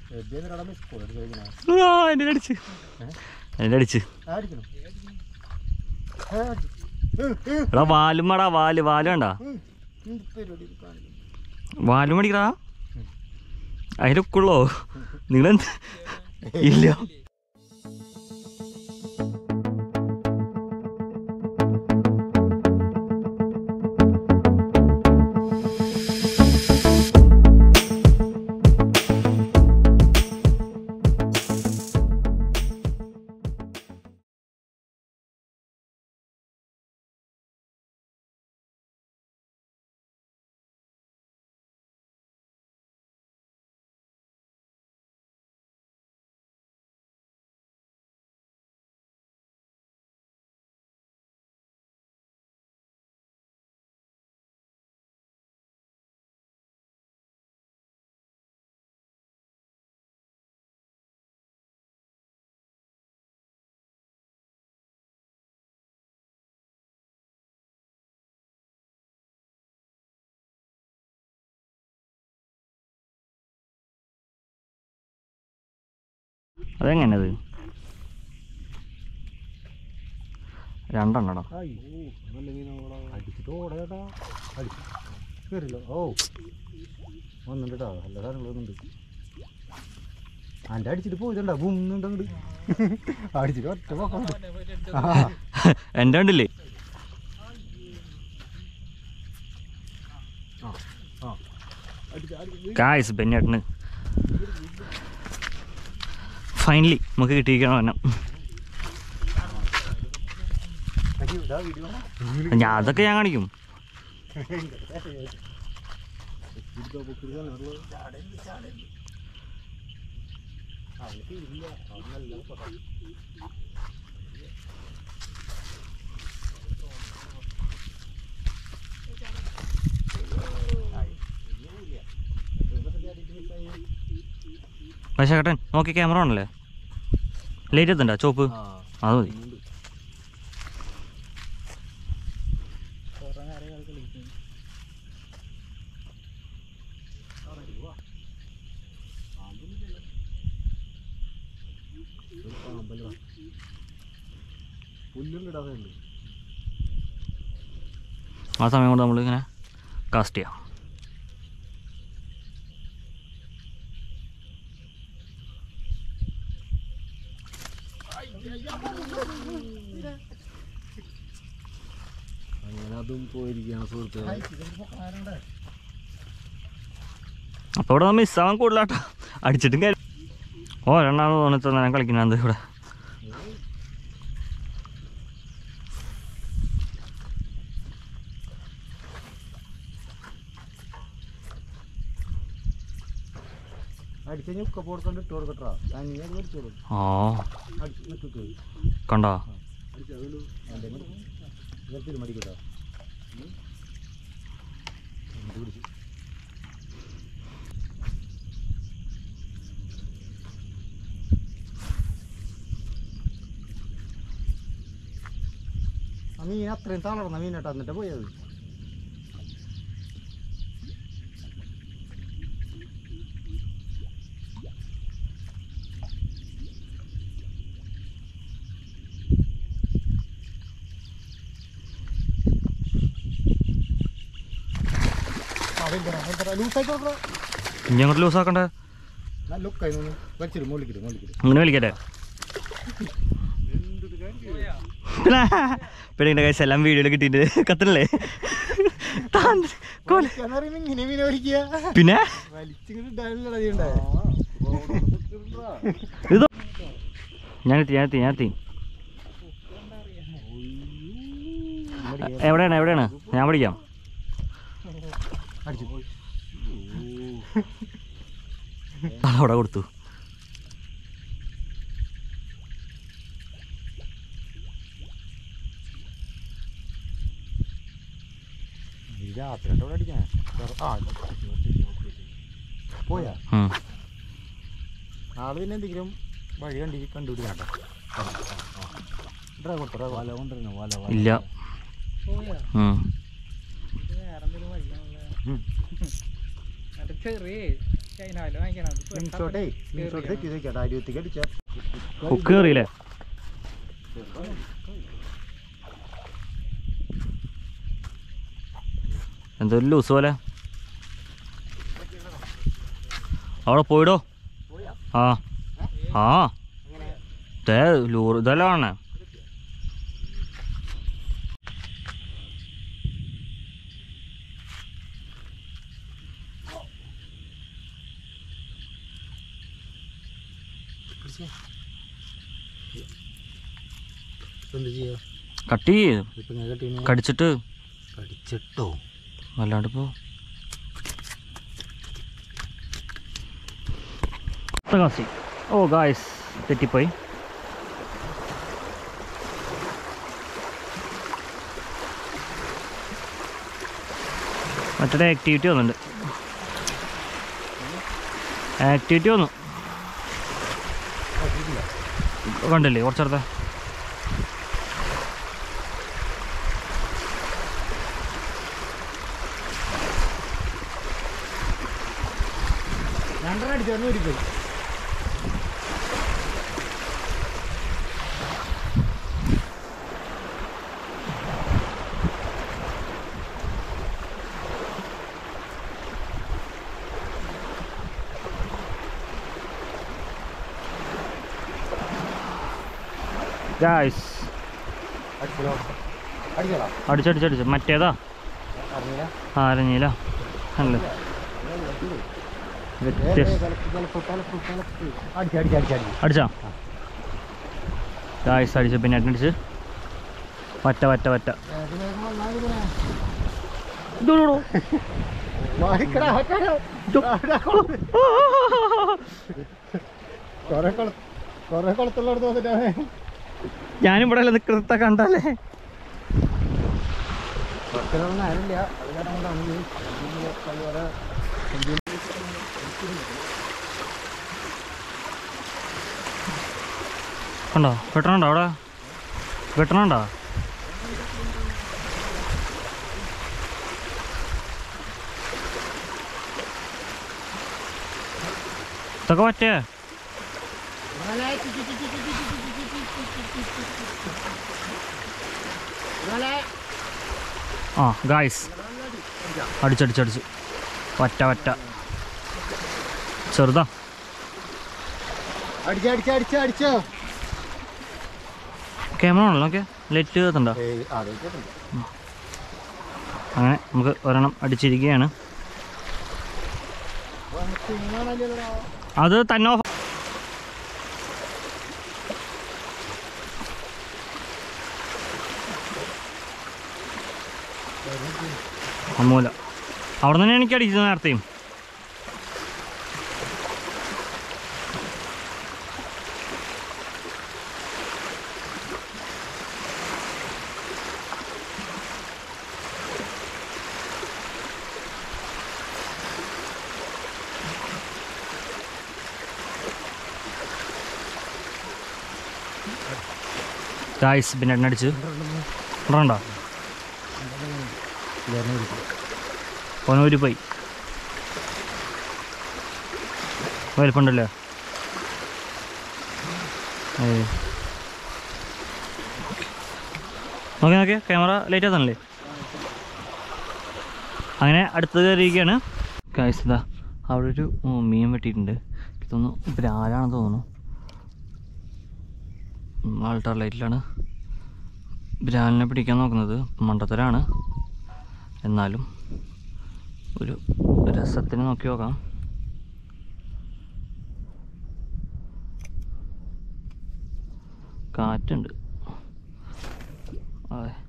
ആ എന്നെ അടിച്ച് എന്നെ അടിച്ച് എടാ വാലും വേടാ വാല് വാല് വേണ്ട വാലും മേടിക്കടാ അതിലൊക്കുള്ളോ നിങ്ങളെന്ത് ഇല്ല അതെങ്ങനത് രണ്ടെണ്ണടാ അടിച്ചിട്ട് ഓടാ അടിച്ചു കയറില്ലോ ഓ വന്നിട്ട് കേട്ടോ നല്ല സാധനങ്ങൾ വന്നിട്ടുണ്ട് അൻ്റെ അടിച്ചിട്ട് പോയിട്ടുണ്ടാ ബുന്നുണ്ട് അങ്ങോട്ട് അടിച്ചിട്ട് ഒറ്റ പോക്കുണ്ട് ആ എൻ്റെ ഉണ്ടില്ലേ കായ്സ് ബെന്നേട്ടന് ഫൈനലി നമുക്ക് കിട്ടിയിരിക്കണം എന്നെ ഇതാ വീഡിയോ ഞാൻ അതൊക്കെ ഞാൻ കാണിക്കും പക്ഷേ ചേട്ടൻ നോക്കി ക്യാമറ ആണല്ലേ ലൈറ്റ് എത്തണ്ട ചോപ്പ് അത് മതി പുല്ലുണ്ടിടാതെ ഉണ്ട് ആ സമയം കൊണ്ട് നമ്മൾ ഇങ്ങനെ കാസ്റ്റ് ചെയ്യാം അങ്ങനെ അതും പോയിരിക്കുകയാണ് സുഹൃത്തുക്കളെ അപ്പോൾ ഇവിടെ മിസ്സാവാൻ കൂടുതലാട്ടോ അടിച്ചിട്ടും കാര്യം ഓ രണ്ടാമത് തോന്നിട്ട് ഞാൻ കളിക്കുന്നത് ഇവിടെ അടിച്ച ഞുക്ക പോടുക്കൊണ്ട് ഇട്ട് കൊടുക്കട്ടാ തനിയെ അത് മേടിച്ചോളൂ ഓ അടിച്ച് നിൽക്കുക കണ്ടോ അടിച്ച് അതുകൊണ്ട് എൻ്റെ ഇതൊരു മടിക്കട്ടോ പിടിച്ചു ആ മീൻ അത്രയും തളർന്ന മീനട്ടാ എന്നിട്ട് പോയത് ലൂസായിട്ട് കൊടുക്കണം ഇനി അങ്ങോട്ട് ലൂസ് ആക്കണ്ടേ നല്ല ലുക്കായി നിന്ന് വലിച്ചിട്ട് മുകളിക്കിട്ട് മുകളിക്കിട്ട് അങ്ങനെ വിളിക്കട്ടെ പിന്നെ കഴിച്ച എല്ലാം വീഡിയോയിൽ കിട്ടിയിട്ട് കത്തണല്ലേ താൻ കോല- ഇങ്ങനെ മീനെ വലിക്കുക പിന്നെ വലിച്ചിങ്ങോട്ട് ഇടാനുള്ള ചെയ്യണ്ടേ ഇത് ഞാൻ എത്തി ഞാൻ എത്തി ഞാൻ എത്തി എവിടെയാണ് എവിടെയാണ് ഞാൻ പഠിക്കാം അടിച്ചു പോയി അവിടെ കൊടുത്തു ഈ രാത്രി അടിക്കാൻ ആ പോയാ ഉം. ആള് പിന്നെ എന്തെങ്കിലും വഴി കണ്ടി കണ്ടുപിടിക്കാട്ടോ ഡ്രൈവ് കൊടുത്തോ വല കൊണ്ടുവരുന്നു വല വല ഇല്ല ഉം. ഉം. ചെറിയ സ്ലിംഷോട്ടേ സ്ലിംഷോട്ട് തെറ്റി വെക്കട്ടെ അരിയത്തേക്ക് അടിച്ച ഹുക്ക് കയറിയില്ലേ എന്തൊരു ലൂസ് പോലെ അവിടെ പോയിടോ ആ ആ ദേ ലൂർ ഇതെല്ലാം ആണ് എന്ത് ചെയ്യാ കട്ട് ചെയ്ത് ഇപ്പൊ ഞാൻ കെട്ടിന് കടിച്ചിട്ട് കടിച്ചിട്ടോ വല്ലാണ്ട് പോ കാസി ഓ ഗായ്സ് തെറ്റിപ്പോയി മറ്റേ ആക്ടിവിറ്റി വന്നിട്ടുണ്ട് ആക്ടിവിറ്റി വന്നു കണ്ടില്ലേ കുറച്ചടുത്ത രണ്ടെണ്ണം അടിച്ചു ഒന്ന് ഊരിപ്പോയി ഗായ്സ് അടിച്ചോ അടിച്ചോളാം അടിച്ചടിച്ചടിച്ച് മറ്റേതാ അറിയില്ല ആരഞ്ഞില്ല അല്ല വ്യത്യസ്ത അടിച്ച് അടിച്ച് അടിച്ച് അടിച്ച് അടിച്ചാ ഗായ്സ് അടിച്ച് പിന്നെ അടിച്ച് വറ്റ വറ്റ വറ്റ ഇതോടോ. കൊറേ കൊള കൊറേ കുളത്തുള്ളടത്ത് വന്നിട്ടാണ് ഞാനിവിടെ അല്ല നിൽക്കുന്നത കണ്ടാലേ കുളത്തിലൊന്നും ആരില്ല അത് കാരണം കൊണ്ടാണ് ഈ ഇതില് അതുപോലെ കണ്ടോ വെട്ടണുണ്ടോ അവിടെ വെട്ടണുണ്ടോ ഇതൊക്കെ പറ്റേ ആ ഗായ്സ് അടിച്ചടിച്ചടിച്ച് വറ്റ വറ്റ ചെറുതാ അടിച്ച് അടിച്ച് അടിച്ച് അടിച്ചോ ക്യാമറ ആണല്ലോ ഓക്കെ ലൈറ്റ് കത്തുണ്ടോ ഏയ് അതൊക്കെ അങ്ങനെ നമുക്ക് ഒരെണ്ണം അടിച്ചിരിക്കുകയാണ് അത് തന്നെ off- അമ്മൂല അവിടെ തന്നെ എനിക്ക് അടിച്ചത് നേരത്തെയും ഗായ്സ് പിന്നെ എണ്ണ അടിച്ച് ഉണ്ടോ ഓനൂര് പോയി വലിപ്പുണ്ടല്ലേ ഏയ് നോക്കി നോക്കിയാ ക്യാമറ ലൈറ്റ് ആണല്ലേ അങ്ങനെ അടുത്ത് കയറിയിരിക്കുകയാണ് ഗായ്സ് ഇതാ അവിടെ ഒരു ഉം, മീൻ വെട്ടിയിട്ടുണ്ട് എനിക്ക് തോന്നുന്നു ബ്രാലാണെന്ന് തോന്നുന്നു ആൾട്ടർ ലൈറ്റിലാണ് ബ്രാലിനെ പിടിക്കാൻ നോക്കുന്നത് മണ്ടത്തരാണ് എന്നാലും ഒരു രസത്തിന് നോക്കി നോക്കാം കാറ്റുണ്ട് അതെ